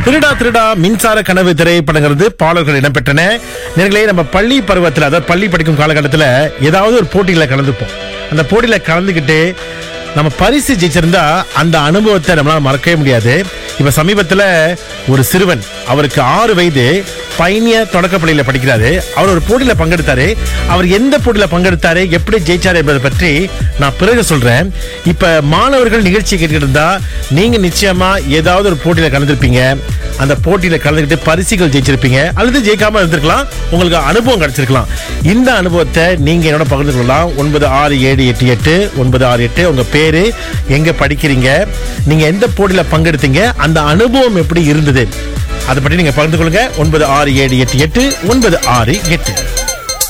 திருடா திருடா மின்சார கனவு திரைப்படங்கிறது பாடல்கள் இடம்பெற்றன நேர்களே நம்ம பள்ளி பருவத்தில் அதாவது பள்ளி படிக்கும் காலகட்டத்தில் ஏதாவது ஒரு போட்டியில் கலந்துப்போம் அந்த போட்டியில் கலந்துக்கிட்டு நம்ம பரிசு ஜெயிச்சிருந்தா அந்த அனுபவத்தை நம்மளால மறக்கவே முடியாது இப்ப சமீபத்துல ஒரு சிறுவன் அவருக்கு ஆறு வயது பைனிய தொடக்கப்பள்ளியில படிக்கிறாரு அவர் ஒரு போட்டியில பங்கெடுத்தாரு அவர் எந்த போட்டியில பங்கெடுத்தாரு எப்படி ஜெயிச்சாரு என்பதை பற்றி நான் பிறகு சொல்றேன் இப்ப மாணவர்கள் நிகழ்ச்சி கேட்டுக்கிட்டு இருந்தா நீங்க நிச்சயமா ஏதாவது ஒரு போட்டியில கலந்துருப்பீங்க அந்த போட்டியில கலந்துக்கிட்டு பரிசுகள் ஜெயிச்சிருப்பீங்க அல்லது ஜெயிக்காம இருந்திருக்கலாம் உங்களுக்கு அனுபவம் கிடைச்சிருக்கலாம் இந்த அனுபவத்தை நீங்க என்னோட பகிர்ந்து கொள்ளலாம் ஒன்பது ஆறு ஏழு எட்டு எட்டு ஒன்பது ஆறு எட்டு உங்க பேரு எங்க படிக்கிறீங்க நீங்க எந்த போட்டியில பங்கெடுத்தீங்க அந்த அனுபவம் எப்படி இருந்தது அதை பற்றி நீங்க பகிர்ந்து கொள்ளுங்க ஒன்பது ஆறு ஏழு எட்டு எட்டு ஒன்பது ஆறு எட்டு